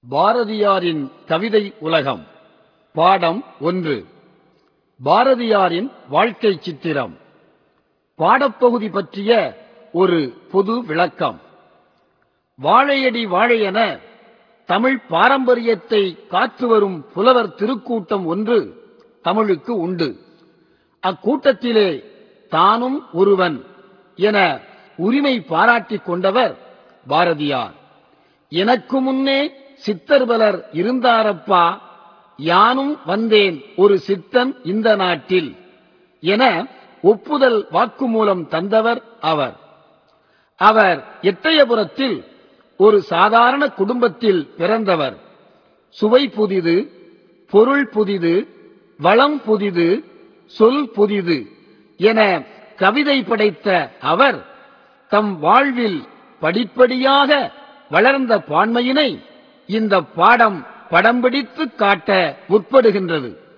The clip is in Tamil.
பாரதியாரின் கவிதை உலகம் பாடம் ஒன்று பாரதியாரின் வாழ்க்கை சித்திரம் பாடப்பகுதி பற்றிய ஒரு பொது விளக்கம் வாழையடி வாழையென தமிழ் பாரம்பரியத்தை காத்து வரும் புலவர் திருக்கூட்டம் ஒன்று தமிழுக்கு உண்டு அக்கூட்டத்திலே தானும் ஒருவன் என உரிமை பாராட்டிக் கொண்டவர் பாரதியார் எனக்கு முன்னே சித்தர் பலர் இருந்தாரப்பா யானும் வந்தேன் ஒரு சித்தன் இந்த நாட்டில் என ஒப்புதல் வாக்குமூலம் தந்தவர் அவர் அவர் எட்டயபுரத்தில் ஒரு சாதாரண குடும்பத்தில் பிறந்தவர் சுவை புதிது பொருள் புதிது வளம் புதிது சொல் புதிது என கவிதை படைத்த அவர் தம் வாழ்வில் படிப்படியாக வளர்ந்த பான்மையினை இந்த பாடம் படம் பிடித்து காட்ட முற்படுகின்றது